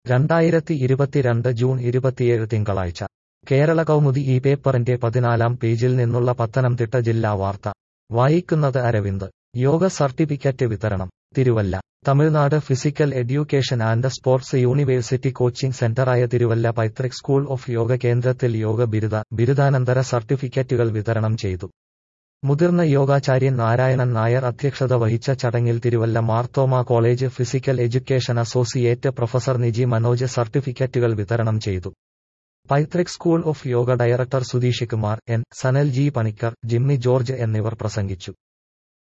രണ്ടായിരത്തി ഇരുപത്തിരണ്ട് ജൂൺ ഇരുപത്തിയേഴ് തിങ്കളാഴ്ച കേരള കൗമുദി ഈ പേപ്പറിന്റെ പതിനാലാം പേജിൽ നിന്നുള്ള പത്തനംതിട്ട ജില്ലാ വാർത്ത വായിക്കുന്നത് അരവിന്ദ് യോഗ സർട്ടിഫിക്കറ്റ് വിതരണം Thiruvalla Tamil Nadu physical education and sports university coaching സെന്ററായ തിരുവല്ല പൈതൃക് സ്കൂൾ ഓഫ് യോഗ കേന്ദ്രത്തിൽ യോഗ ബിരുദ ബിരുദാനന്തര സർട്ടിഫിക്കറ്റുകൾ വിതരണം ചെയ്തു മുതിർന്ന യോഗാചാര്യൻ നാരായണൻ നായർ അധ്യക്ഷത വഹിച്ച ചടങ്ങിൽ Thiruvalla Marthoma college physical education associate professor Niji Manoj സർട്ടിഫിക്കറ്റുകൾ വിതരണം ചെയ്തു Paithruk school of yoga director Sudheesh Kumar N Sanal G Panicker Jimmy George എന്നിവർ പ്രസംഗിച്ചു